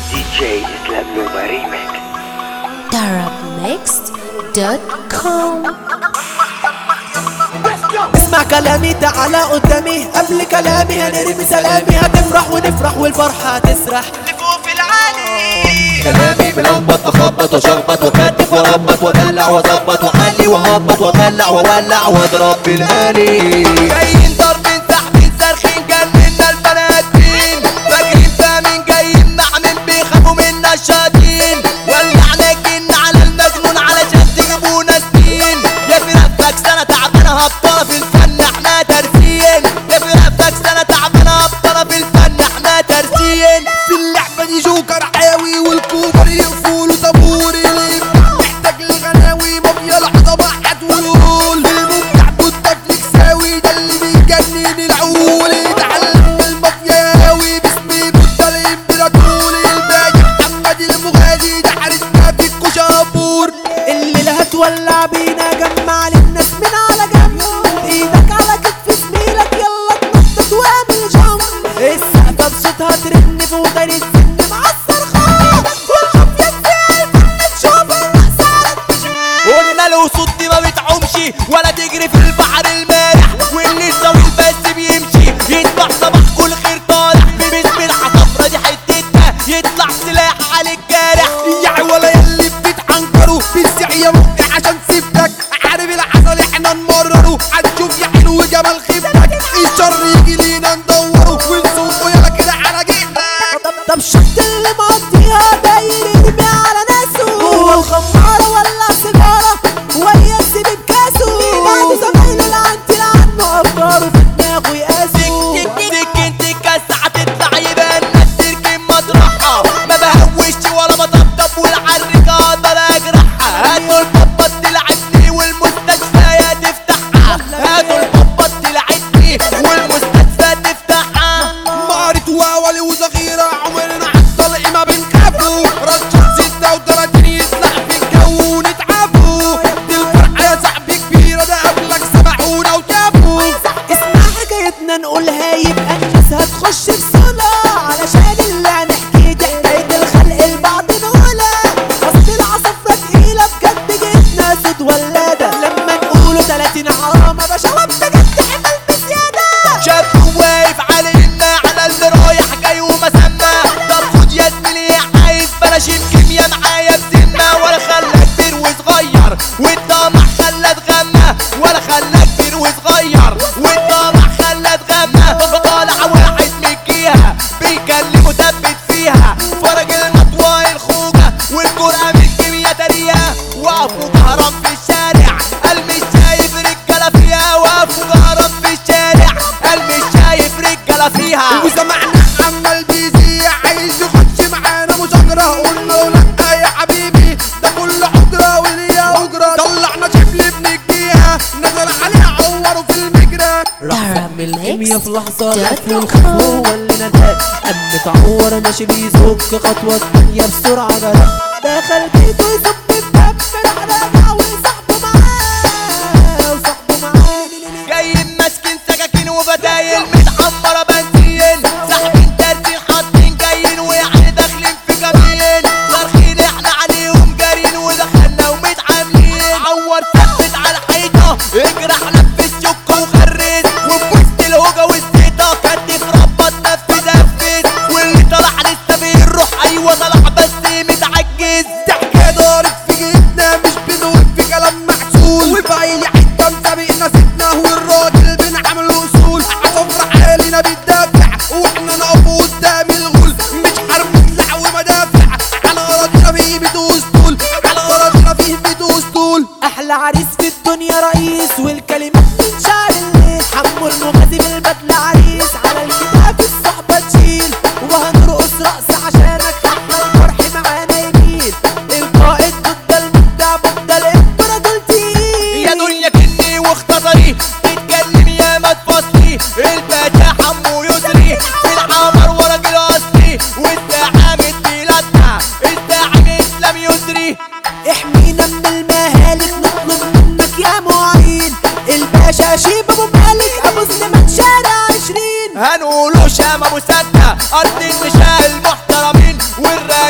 DJ Islam Nova Remix darabmixed.com اسمع كلامي تعالى قدامي قبل كلامي هنرمي سلامي هتفرح ونفرح والفرحة تسرح لفوق في العالي كلامي بلخبط اخبط وشخبط وكتف وربط ودلع واظبط واحلي وهبط وادلع واولع واضرب بالالي جايين ضاربين سحبين صارخين جننا البنات مين فاكرين فاهمين جايين نعمين بيخافوا منا الشاطين ولعنا الجن على المجنون علشان تجيبونا سنين يا فرقتك سنة تعبانة هبطانة في الفن احنا ترسين يا فرقتك سنة تعبانة هبطانة في الفن احنا ترسين في اللعبة دي جوكر حيوي والكوبر يقفول وطابور اللي محتاج الغناوي مافيا العظمة هتقول المبدع بالطفل كساوي ده اللي بيجنن العقول اتعلم المافياوي باسمي بودا الامبراطور الباقي محمد المغازي ده حارسنا في الكشافور الليلة هتولع بينا جمع للناس من على جنب ايدك على كتف زميلك يلا تنطط واعمل جنب السقفة بصوتها ترن في ودان السن مع الصرخات والمافيا تسال فنك شوف الرقص على قلنا له صوت دي ما بتعومش ولا تجري في البحر المالح واللي طويل بس بيمشي يصبح صباح كل خير طالع ببسم العصفرة دي حتتنا يطلع سلاح على الجارح يا ولا يلي بتتعنكروا بالسع يا مقي عشان سيبتك عارف العسل احنا نمرره هتشوف يا حلو جمال خيبتك الشر يجي لينا ندوره ونسوقه يلا كده على جيبك طب شفت اللي مقضيها داير يرمي على ناسه هو الخمارة ولا سيجارة ويا السيب بكاسه بعد زمايله اللي عندي عنه افكاره في دماغه يقاسوا سكنتك الساعة تطلع يبان الناس تركن مطرحها ما بهوش ولا بطبطب والعركة اقدر اجرحها هاتوا البطبط تلعبني والمستشفى يا تفتحها هاتوا البطبط تلعبني والمستشفى تفتحها مارت واولي وذخيرة عمرنا عالطلق ما بنخافوا رشة ستة وتلاتين يسلح في الجو ونتعافوا دي الفرحة يا صاحبي كبيرة ده قبلك سمعونا وتابوا اسمع حكايتنا نقولها يبقى الناس هتخش في صلاة علشان اللي هنحكي دي حكاية الخلق البعض نقولها اصل العصفرة تقيلة بجد جبنا صوت ولادة لما نقوله 30 عرامة بشواب بجد حمل بزيادة شاب واقف علينا على اللي رايح جاي ومسمى طب خد يا زميلي عايز بلاش الكيميا معايا بسمة ولا خلى كبير وصغير والطمع خلى اتغمى ولا خلى كبير وصغير والطمع خلى اتغمى طالع واحد مجيها بيكلمه ثبت فيها فرج المطوى الخوجة والجرأة من الكيميا تريها وقفوا جهران في الشارع قال مش شايف رجالة فيها وقفوا جهران في الشارع قال مش شايف رجالة فيها وسمعنا عمال بيذيع عايز يخش معانا مشاجرة قول له لا يا حبيبي ده كل حجرة وليا أجرة طلعنا شبل بنجنيها نزل عليها عوره في المجرى راح فهم الكيميا في لحظة لف والخوف هو اللي نداك قام متعور ماشي بيزك خطوة الدنيا بسرعة جرى دخل بيته يصب الدم من على وصاحبه معاه وصاحبه معاه جايين ماسكين سكاكين وبدايل متحمرة بنزين ساحبين ترتين حاطين جايين ويعني داخلين في كمين صارخين احنا عليهم جارين ودخلنا ومتعاملين عور ثبت على الحيطة اجرح نفس شك وخرز وفي وسط الهوجة والزيطة كتف ربط نفذ نفذ واللي طلع لسه بيروح ايوه طلع بس متعجز تحكي دارت في جيبنا مش بنقول في كلام محسول وفي اي حته مسابقنا ستنا والراجل بنعمل اصول عصفر حالنا بتدافع واحنا نقف قدام الغول مش حرب سلاح ومدافع على اراضينا فيه بيدوس طول على اراضينا فيه بيدوس طول احلى عريس في الدنيا رئيس والكلمات من شعر الليل حمو المغازي بالبدله عريس على الكتاب الصحبه تشيل وهنرقص رقص عشانك احلى الفرح معانا يميل القائد ضد المبدع ضد الامبراطور تقيل يا دنيا كني واختصري تتكلم يا ما تفصلي الباشا حمو يسري في العمر وراجل اصلي والزعامة بلادنا الزعيم اسلام يسري احمينا من المهالك نطلب منك يا معين الباشا شيب ابو مالك ابو سليمان شارع عشرين هنقوله شام ابو سته ارض النشاء المحترمين والرايقين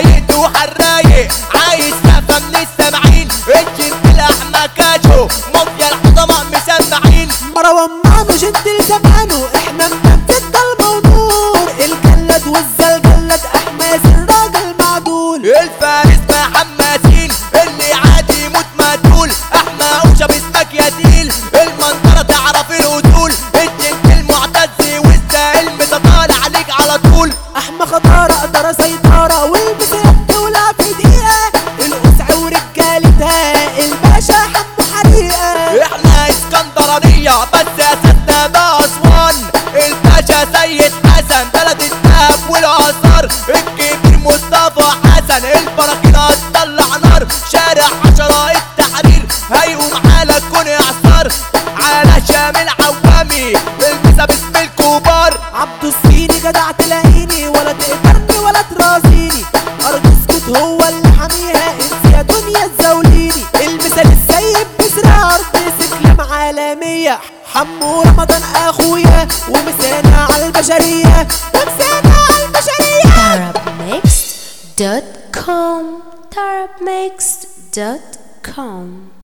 رمانه جنتل زمانه احنا منفذ ضلمة ونور الجلد والزلجلد احماس الراجل معدول الفارس محمسين اللي عادي يموت مدلول احمى اوشا باسمك يا ديل المنطقة تعرف الوصول الجنت المعتز والسائل متطالع عليك على طول احمى خطارة اقدر سيطرة والبس الدولة في دقيقة القسع ورجالتها الباشا حمو حريقة احنا اسكندرانية بس اساسنا بأسوان الباشا سيد حسن بلد الذهب والآثار الكبير مصطفى حسن البراكينة تطلع نار شارع عشرة التحرير هيقوم على كون اعصار على شامل عوامي المسا باسم الكبار عبدو الصيني جدع تلاقيني ولا تقدرني ولا ترازيني ارض اسكت هو اللي حاميها انت يا دنيا تزاوليني المثال السيد بسرعة ارض سكلم عالمية حمو رمضان اخويا ومسانا على البشرية ومسانا على البشرية Tarabmixed.com. Tarabmixed.com.